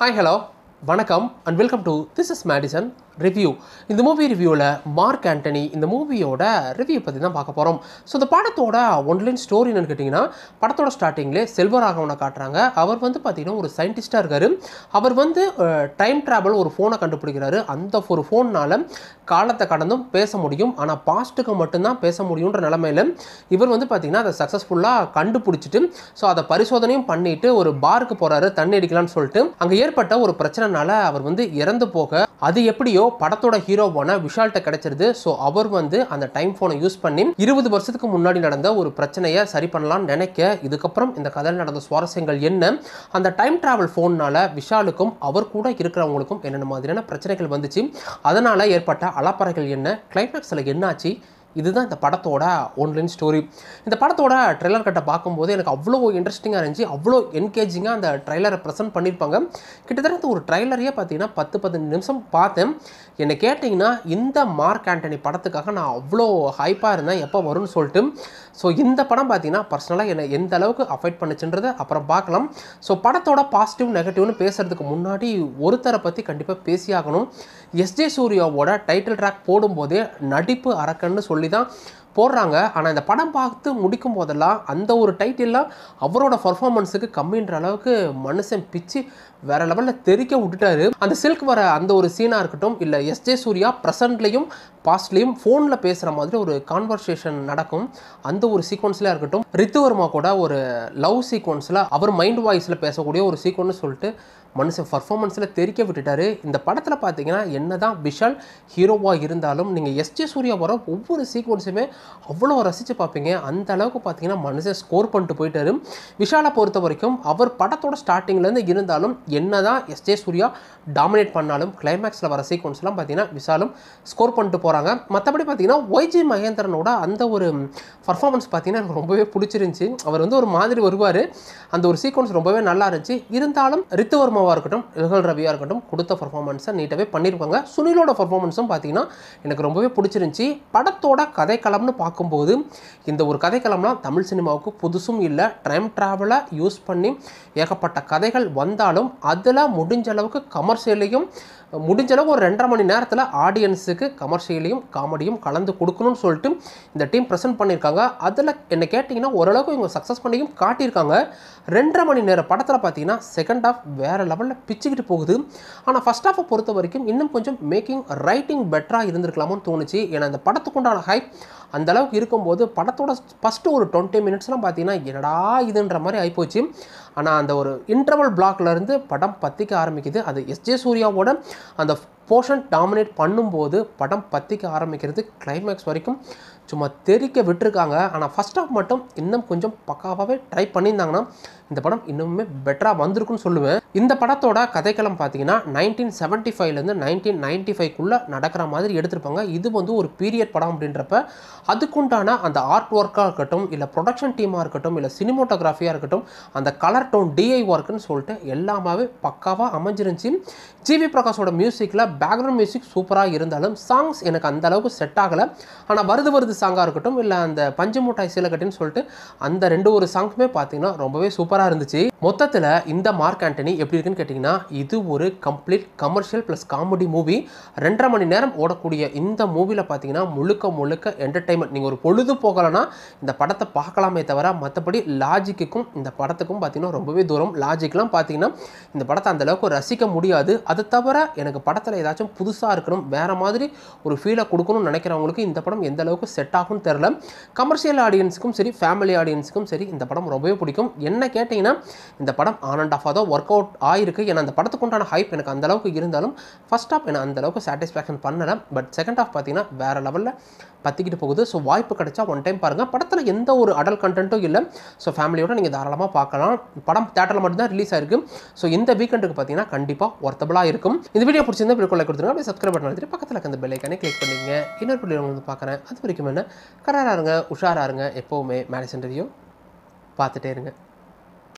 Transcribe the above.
hi hello வணக்கம் and welcome to this is Madison review இந்த movie ரிவ்யூவில் Mark Antony இந்த மூவியோட ரிவ்யூ பற்றி தான் பார்க்க போகிறோம் ஸோ இந்த படத்தோட ஒன்லைன் ஸ்டோரி என்னன்னு கேட்டிங்கன்னா படத்தோட ஸ்டார்டிங்லேயே செல்வராகவனை காட்டுறாங்க அவர் வந்து பார்த்திங்கன்னா ஒரு சயின்டிஸ்ட்டாக இருக்கார் அவர் வந்து டைம் ட்ராவல் ஒரு ஃபோனை கண்டுபிடிக்கிறாரு அந்த ஒரு ஃபோன்னால் காலத்தை கடந்தும் பேச முடியும் ஆனால் பாஸ்ட்டுக்கு மட்டும்தான் பேச முடியுன்ற நிலமையில இவர் வந்து பார்த்திங்கன்னா அதை சக்ஸஸ்ஃபுல்லாக கண்டுபிடிச்சிட்டு ஸோ அதை பரிசோதனையும் பண்ணிட்டு ஒரு பாருக்கு போகிறாரு தண்ணி அடிக்கலாம்னு சொல்லிட்டு அங்கே ஏற்பட்ட ஒரு பிரச்சனைனால அவர் வந்து இறந்து போக அது எப்படியோ படத்தோட ஹீரோவான விஷால்கிட்ட கிடைச்சிருது ஸோ அவர் வந்து அந்த டைம் ஃபோனை யூஸ் பண்ணி இருபது வருஷத்துக்கு முன்னாடி நடந்த ஒரு பிரச்சனையை சரி பண்ணலாம்னு நினைக்க இதுக்கப்புறம் இந்த கதையில் நடந்த சுவாரஸ்யங்கள் என்ன அந்த டைம் டிராவல் ஃபோன்னால விஷாலுக்கும் அவர் கூட இருக்கிறவங்களுக்கும் என்னென்ன மாதிரியான பிரச்சனைகள் வந்துச்சு அதனால் ஏற்பட்ட அலப்பறைகள் என்ன கிளைமேக்ஸில் என்னாச்சு இதுதான் இந்த படத்தோட ஒன்லைன் ஸ்டோரி இந்த படத்தோட ட்ரெய்லர் கட்டை பார்க்கும்போது எனக்கு அவ்வளோ இன்ட்ரெஸ்டிங்காக இருந்துச்சு அவ்வளோ என்கேஜிங்காக அந்த ட்ரைலரை ப்ரெசென்ட் பண்ணியிருப்பாங்க கிட்டத்தட்ட ஒரு ட்ரைலரையே பார்த்தீங்கன்னா பத்து பதினஞ்சு நிமிஷம் பார்த்தேன் என்னை கேட்டிங்கன்னா இந்த மார்க் ஆண்டனி படத்துக்காக நான் அவ்வளோ ஹைப்பாக இருந்தேன் எப்போ வரும்னு சொல்லிட்டு ஸோ இந்த படம் பார்த்தீங்கன்னா பர்சனலாக என்னை எந்த அளவுக்கு அஃபெக்ட் பண்ணுச்சுன்றதை அப்புறம் பார்க்கலாம் ஸோ படத்தோட பாசிட்டிவ் நெகட்டிவ்னு பேசுகிறதுக்கு முன்னாடி ஒருத்தரை பற்றி கண்டிப்பாக பேசியாகணும் எஸ்ஜே சூர்யாவோட டைட்டில் ட்ராக் போடும்போதே நடிப்பு அரக்கன்னு சொல்லி தான் போடுறாங்க ஆனால் இந்த படம் பார்த்து முடிக்கும் போதெல்லாம் அந்த ஒரு டைட்டில்லாம் அவரோட பர்ஃபார்மன்ஸுக்கு கம்மின்ற அளவுக்கு மனுஷன் பிச்சு வேற லெவலில் தெறிக்க விட்டுட்டாரு அந்த சில்க் வர அந்த ஒரு சீனாக இருக்கட்டும் இல்லை எஸ்ஜே சூர்யா ப்ரெசண்ட்லேயும் பாஸ்ட்லேயும் ஃபோனில் பேசுகிற மாதிரி ஒரு கான்வர்சேஷன் நடக்கும் அந்த ஒரு சீக்வன்ஸில் இருக்கட்டும் ரித்துவர்மா கூட ஒரு லவ் சீக்வன்ஸில் அவர் மைண்ட் வாய்ஸில் பேசக்கூடிய ஒரு சீக்வன்ஸ் சொல்லிட்டு மனுஷன் பர்ஃபார்மன்ஸில் தெரிக்க விட்டுட்டாரு இந்த படத்தில் பார்த்தீங்கன்னா என்ன தான் விஷால் ஹீரோவாக இருந்தாலும் நீங்கள் எஸ்ஜே சூர்யா வர ஒவ்வொரு சீக்வன்ஸுமே அவ்வளோ ரசித்து பார்ப்பீங்க அந்த அளவுக்கு பார்த்தீங்கன்னா மனுஷன் ஸ்கோர் பண்ணிட்டு போயிட்டாரு விஷாலை பொறுத்த வரைக்கும் அவர் படத்தோட ஸ்டார்டிங்லேருந்து இருந்தாலும் என்ன தான் எஸ்ஜே சூர்யா டாமினேட் பண்ணாலும் கிளைமேக்ஸில் வர சீக்வன்ஸ்லாம் பார்த்தீங்கன்னா விஷாலும் ஸ்கோர் பண்ணிட்டு போகிறாங்க மற்றபடி பார்த்தீங்கன்னா ஒய்ஜி மகேந்திரனோட அந்த ஒரு பர்ஃபார்மன்ஸ் பார்த்தீங்கன்னா எனக்கு ரொம்பவே பிடிச்சிருந்துச்சி அவர் வந்து ஒரு மாதிரி வருவார் அந்த ஒரு சீக்வன்ஸ் ரொம்பவே நல்லா இருந்துச்சு இருந்தாலும் ரித்துவர்மாவாக இருக்கட்டும் ரிகல் ரவியாக இருக்கட்டும் கொடுத்த பர்ஃபார்மன்ஸை நீட்டாகவே பண்ணியிருப்பாங்க சுனிலோட பர்ஃபார்மன்ஸும் பார்த்தீங்கன்னா எனக்கு ரொம்பவே பிடிச்சிருந்துச்சி படத்தோட கதைக்களம்னு பார்க்கும்போது இந்த ஒரு கதைக்களம்லாம் தமிழ் சினிமாவுக்கு புதுசும் இல்லை டைம் ட்ராவலை யூஸ் பண்ணி ஏகப்பட்ட கதைகள் வந்தாலும் அதில் முடிஞ்ச அளவுக்கு கமர்ஷியலையும் முடிஞ்ச அளவுக்கு ஒரு ரெண்டரை மணி நேரத்தில் ஆடியன்ஸுக்கு கமர்ஷியலையும் காமெடியும் கலந்து கொடுக்கணும்னு சொல்லிட்டு இந்த டீம் ப்ரெசென்ட் பண்ணியிருக்காங்க அதில் என்ன கேட்டிங்கன்னா ஓரளவுக்கு இவங்க சக்ஸஸ் பண்ணியும் காட்டியிருக்காங்க ரெண்டரை மணி நேர படத்தில் பார்த்தீங்கன்னா செகண்ட் ஹாஃப் வேறு லெவலில் பிச்சுக்கிட்டு போகுது ஆனால் ஃபஸ்ட் ஹாஃபை பொறுத்த வரைக்கும் இன்னும் கொஞ்சம் மேக்கிங் ரைட்டிங் பெட்டராக இருந்திருக்கலாமோன்னு தோணுச்சு ஏன்னா அந்த படத்துக்குண்டான ஹைப் அந்த அளவுக்கு இருக்கும்போது படத்தோட ஃபஸ்ட்டு ஒரு டுவெண்ட்டி மினிட்ஸ்லாம் பார்த்தீங்கன்னா என்னடா இதுன்ற மாதிரி ஆகிப்போச்சு ஆனால் அந்த ஒரு இன்டர்வல் பிளாக்லேருந்து படம் பற்றிக்க ஆரம்பிக்குது அது எஸ்ஜே சூர்யாவோட அந்த போர்ஷன் டாமினேட் பண்ணும்போது படம் பற்றிக்க ஆரம்பிக்கிறது கிளைமேக்ஸ் வரைக்கும் சும்மா தெரிக்க விட்டுருக்காங்க ஆனால் ஃபஸ்ட் ஹாஃப் மட்டும் இன்னும் கொஞ்சம் பக்காவாகவே ட்ரை பண்ணியிருந்தாங்கன்னா இந்த படம் இன்னுமே பெட்டராக வந்திருக்குன்னு சொல்லுவேன் இந்த படத்தோட கதைக்களம் பார்த்தீங்கன்னா நைன்டீன் செவன்ட்டி ஃபைவ்லேருந்து நைன்டீன் நைன்ட்டி ஃபைவ்க்குள்ளே நடக்கிற மாதிரி எடுத்திருப்பாங்க இது வந்து ஒரு பீரியட் படம் அப்படின்றப்ப அதுக்குண்டான அந்த ஆர்ட் ஒர்க்காக இருக்கட்டும் இல்லை ப்ரொடக்ஷன் டீமாக இருக்கட்டும் இல்லை சினிமோட்டோகிராஃபியாக இருக்கட்டும் அந்த கலர் டோன் டிஐ ஒர்க்குன்னு சொல்லிட்டு எல்லாமே பக்காவாக அமைஞ்சிருந்துச்சு ஜிவி பிரகாஷோட மியூசிக்கில் பேக்ரவுண்ட் மியூசிக் சூப்பராக இருந்தாலும் சாங்ஸ் எனக்கு அந்த அளவுக்கு செட் ஆகலை ஆனால் வருது வருது சாங்காக இருக்கட்டும் இல்லை அந்த பஞ்சு மூட்டாய் சீலக்கட்டின்னு சொல்லிட்டு அந்த ரெண்டு ஒரு சாங்ஸுமே பார்த்தீங்கன்னா ரொம்பவே சூப்பராக இருந்துச்சு மொத்தத்தில் இந்த மார்க் ஆண்டனி எப்படி இருக்குன்னு கேட்டிங்கன்னா இது ஒரு complete commercial plus comedy movie ரெண்டரை மணி நேரம் ஓடக்கூடிய இந்த மூவியில் பார்த்தீங்கன்னா முழுக்க முழுக்க என்டர்டைன்மெண்ட் நீங்கள் ஒரு பொழுது போகலைன்னா இந்த படத்தை பார்க்கலாமே தவிர மற்றபடி லாஜிக்குக்கும் இந்த படத்துக்கும் பார்த்தீங்கன்னா ரொம்பவே தூரம் லாஜிக்லாம் பார்த்தீங்கன்னா இந்த படத்தை அந்த அளவுக்கு ரசிக்க முடியாது அதை தவிர எனக்கு படத்தில் ஏதாச்சும் புதுசாக இருக்கணும் வேறு மாதிரி ஒரு ஃபீலை கொடுக்கணும்னு நினைக்கிறவங்களுக்கு இந்த படம் எந்த அளவுக்கு செட் ஆகும்னு தெரில கமர்ஷியல் ஆடியன்ஸுக்கும் சரி ஃபேமிலி ஆடியன்ஸுக்கும் சரி இந்த படம் ரொம்பவே பிடிக்கும் என்ன கேட்டிங்கன்னா இந்த படம் ஆன் அண்ட் ஆஃபாக தான் ஒர்க் அவுட் ஆயிருக்கு ஏன்னா அந்த படத்துக்கு உண்டான ஹைப் எனக்கு அந்த அளவுக்கு இருந்தாலும் ஃபஸ்ட் ஹாஃப் என்னை அந்த அளவுக்கு சாட்டிஸ்ஃபேக்ஷன் பண்ணலை பட் செகண்ட் ஹாஃப் பார்த்தீங்கன்னா வேறு லெவலில் பற்றிக்கிட்டு போகுது ஸோ வாய்ப்பு கிடைச்சா ஒன் டைம் பாருங்கள் படத்தில் எந்த ஒரு அடல் கண்டென்ட்டும் இல்லை ஸோ ஃபேமிலியோட நீங்கள் தாராளமாக பார்க்கலாம் படம் தேட்டரில் மட்டும்தான் ரிலீஸ் ஆயிருக்கு ஸோ இந்த வீக்கெண்டுக்கு பார்த்தீங்கன்னா கண்டிப்பாக ஒர்த்தபுளாக இருக்கும் இந்த வீடியோ பிடிச்சிருந்தா வீடியோ கொடுத்துருங்க அப்படியே சப்ஸ்கிரைப் பண்ணி எடுத்துட்டு பக்கத்தில் இருக்க அந்த பெல்லைக்கானே கிளிக் பண்ணிங்க இன்னொரு வீடியோ வந்து பார்க்குறேன் அது வரைக்கும் என்ன கராராக இருங்க உஷாராக இருங்க எப்போவுமே மேனேஜ் ரிவ்யூ பார்த்துட்டே இருங்க